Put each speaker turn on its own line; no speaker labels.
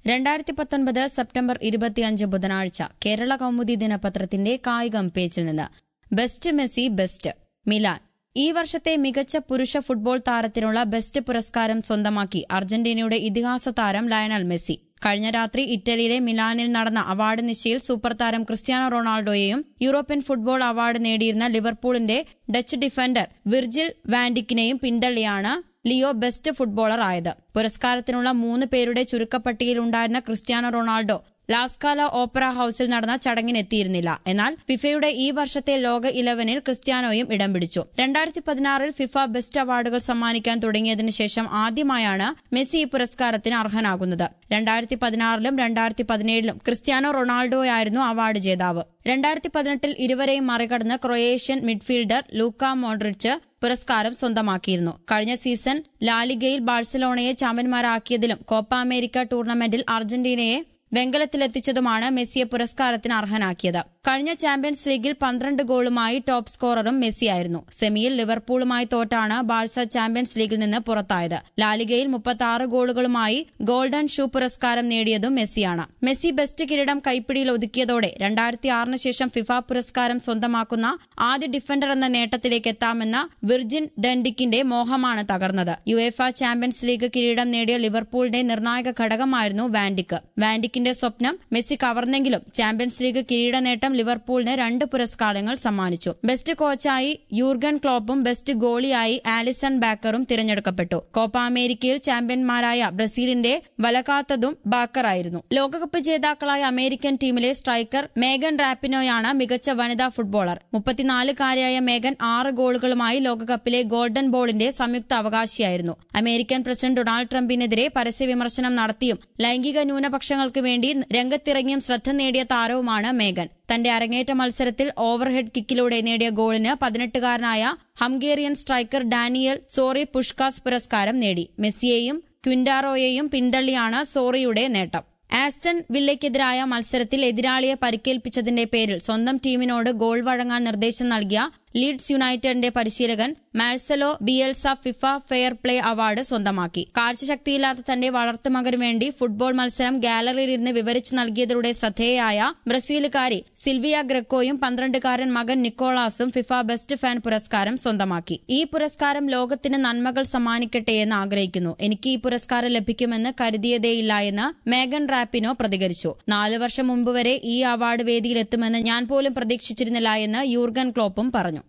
രണ്ടായിരത്തി പത്തൊൻപത് സെപ്റ്റംബർ ഇരുപത്തിയഞ്ച് ബുധനാഴ്ച കേരള കൗമുദി ദിനപത്രത്തിന്റെ കായികം പേജിൽ നിന്ന് ബെസ്റ്റ് മെസ്സി ബെസ്റ്റ് മിലാൻ ഈ വർഷത്തെ മികച്ച പുരുഷ ഫുട്ബോൾ താരത്തിനുള്ള ബെസ്റ്റ് പുരസ്കാരം സ്വന്തമാക്കി അർജന്റീനയുടെ ഇതിഹാസ താരം ലയണൽ മെസ്സി കഴിഞ്ഞ രാത്രി ഇറ്റലിയിലെ മിലാനിൽ നടന്ന അവാർഡ് നിശയിൽ സൂപ്പർ താരം ക്രിസ്ത്യാനോ റൊണാൾഡോയെയും യൂറോപ്യൻ ഫുട്ബോൾ അവാർഡ് നേടിയിരുന്ന ലിവർപൂളിന്റെ ഡച്ച് ഡിഫൻഡർ വിർജിൽ വാൻഡിക്കിനെയും പിന്തള്ളിയാണ് ലിയോ ബെസ്റ്റ് ഫുട്ബോളർ ആയത് പുരസ്കാരത്തിനുള്ള മൂന്ന് പേരുടെ ചുരുക്കപ്പട്ടികയിലുണ്ടായിരുന്ന ക്രിസ്ത്യാനോ റൊണാൾഡോ ലാസ്കാല ഓപ്പറ ഹൌസിൽ നടന്ന ചടങ്ങിനെത്തിയിരുന്നില്ല എന്നാൽ ഫിഫയുടെ ഈ വർഷത്തെ ലോക ഇലവനിൽ ക്രിസ്ത്യാനോയും ഇടം പിടിച്ചു രണ്ടായിരത്തി പതിനാറിൽ ഫിഫ ബെസ്റ്റ് അവാർഡുകൾ സമ്മാനിക്കാൻ തുടങ്ങിയതിനു ശേഷം ആദ്യമായാണ് മെസ്സി ഈ പുരസ്കാരത്തിന് അർഹനാകുന്നത് രണ്ടായിരത്തി പതിനാറിലും രണ്ടായിരത്തി പതിനേഴിലും ക്രിസ്ത്യാനോ റൊണാൾഡോയായിരുന്നു അവാർഡ് ജേതാവ് രണ്ടായിരത്തി പതിനെട്ടിൽ ഇരുവരെയും മറികടന്ന് ക്രൊയേഷ്യൻ മിഡ്ഫീൽഡർ ലൂക്ക മോഡ്രിച്ച് പുരസ്കാരം സ്വന്തമാക്കിയിരുന്നു കഴിഞ്ഞ സീസൺ ലാലിഗയിൽ ബാഴ്സലോണയെ ചാമ്പ്യന്മാരാക്കിയതിലും കോപ്പ അമേരിക്ക ടൂർണമെന്റിൽ അർജന്റീനയെ വെങ്കലത്തിലെത്തിച്ചതുമാണ് മെസ്സിയെ പുരസ്കാരത്തിന് അർഹനാക്കിയത് കഴിഞ്ഞ ചാമ്പ്യൻസ് ലീഗിൽ പന്ത്രണ്ട് ഗോളുമായി ടോപ്പ് സ്കോററും മെസ്സിയായിരുന്നു സെമിയിൽ ലിവർപൂളുമായി തോറ്റാണ് ബാഴ്സ ചാമ്പ്യൻസ് ലീഗിൽ നിന്ന് പുറത്തായത് ലാലിഗയിൽ മുപ്പത്തി ആറ് ഗോളുകളുമായി ഗോൾഡൻ ഷൂ പുരസ്കാരം നേടിയതും മെസ്സിയാണ് മെസ്സി ബെസ്റ്റ് കിരീടം കൈപ്പിടിയിൽ ഒതുക്കിയതോടെ രണ്ടായിരത്തി ആറിന് ശേഷം ഫിഫ പുരസ്കാരം സ്വന്തമാക്കുന്ന ആദ്യ ഡിഫൻഡർ എന്ന നേട്ടത്തിലേക്ക് എത്താമെന്ന വിർജിൻ ഡെൻഡിക്കിന്റെ മോഹമാണ് തകർന്നത് യുഎഫ ചാമ്പ്യൻസ് ലീഗ് കിരീടം നേടിയ ലിവർപൂളിന്റെ നിർണായക ഘടകമായിരുന്നു വാൻഡിക്ക് വാൻഡിക്കിന്റെ സ്വപ്നം മെസ്സി കവർന്നെങ്കിലും ചാമ്പ്യൻസ് ലീഗ് കിരീട നേട്ടം ലിവർപൂളിന് രണ്ട് പുരസ്കാരങ്ങൾ സമ്മാനിച്ചു ബെസ്റ്റ് കോച്ചായി യൂർഗൻ ക്ലോപ്പും ബെസ്റ്റ് ഗോളിയായി ആലിസൺ ബാക്കറും തിരഞ്ഞെടുക്കപ്പെട്ടു കോപ്പ അമേരിക്കയിൽ ചാമ്പ്യന്മാരായ ബ്രസീലിന്റെ വലകാത്തതും ബാക്കറായിരുന്നു ലോകകപ്പ് ജേതാക്കളായ അമേരിക്കൻ ടീമിലെ സ്ട്രൈക്കർ മേഗൻ റാപ്പിനോയാണ് മികച്ച വനിതാ ഫുട്ബോളർ മുപ്പത്തിനാലുകാരിയായ മേഗൻ ആറ് ഗോളുകളുമായി ലോകകപ്പിലെ ഗോൾഡൻ ബോളിന്റെ സംയുക്ത അവകാശിയായിരുന്നു അമേരിക്കൻ പ്രസിഡന്റ് ഡൊണാൾഡ് ട്രംപിനെതിരെ പരസ്യ വിമർശനം നടത്തിയും ലൈംഗിക ന്യൂനപക്ഷങ്ങൾക്ക് വേണ്ടി രംഗത്തിറങ്ങിയും ശ്രദ്ധ നേടിയ താരവുമാണ് മേഗൻ തന്റെ അരങ്ങേറ്റ മത്സരത്തിൽ ഓവർഹെഡ് കിക്കിലൂടെ നേടിയ ഗോളിന് പതിനെട്ടുകാരനായ Hungarian striker Daniel Zsori Puskas പുരസ്കാരം നേടി മെസ്സിയെയും ക്വിൻഡാറോയെയും പിന്തള്ളിയാണ് സോറിയുടെ നേട്ടം ആസ്റ്റൺ വില്ലയ്ക്കെതിരായ മത്സരത്തിൽ എതിരാളിയെ പരിക്കേൽപ്പിച്ചതിന്റെ പേരിൽ സ്വന്തം ടീമിനോട് ഗോൾ വഴങ്ങാൻ നിർദ്ദേശം നൽകിയ ലീഡ്സ് യുണൈറ്റഡിന്റെ പരിശീലകൻ Marcelo Bielsa FIFA fair play award സ്വന്തമാക്കി കാഴ്ചശക്തിയില്ലാത്ത തന്റെ വളർത്തുമകന് വേണ്ടി ഫുട്ബോൾ മത്സരം ഗാലറിയിലിരുന്ന് വിവരിച്ചു നൽകിയതിലൂടെ ശ്രദ്ധേയായ ബ്രസീലുകാരി സിൽവിയ ഗ്രക്കോയും പന്ത്രണ്ടുകാരൻ മകൻ നിക്കോളാസും ഫിഫ ബെസ്റ്റ് ഫാൻ പുരസ്കാരം സ്വന്തമാക്കി ഈ പുരസ്കാരം ലോകത്തിന് നന്മകൾ സമ്മാനിക്കട്ടെ എന്ന് ആഗ്രഹിക്കുന്നു എനിക്ക് ഈ പുരസ്കാരം ലഭിക്കുമെന്ന് കരുതിയതേയില്ല എന്ന് മേഗൻ റാപ്പിനോ പ്രതികരിച്ചു നാല് വർഷം മുമ്പ് വരെ ഈ അവാർഡ് വേദിയിലെത്തുമെന്ന് ഞാൻ പോലും പ്രതീക്ഷിച്ചിരുന്നില്ല എന്ന് യൂർഗൻ ക്ലോപ്പും പറഞ്ഞു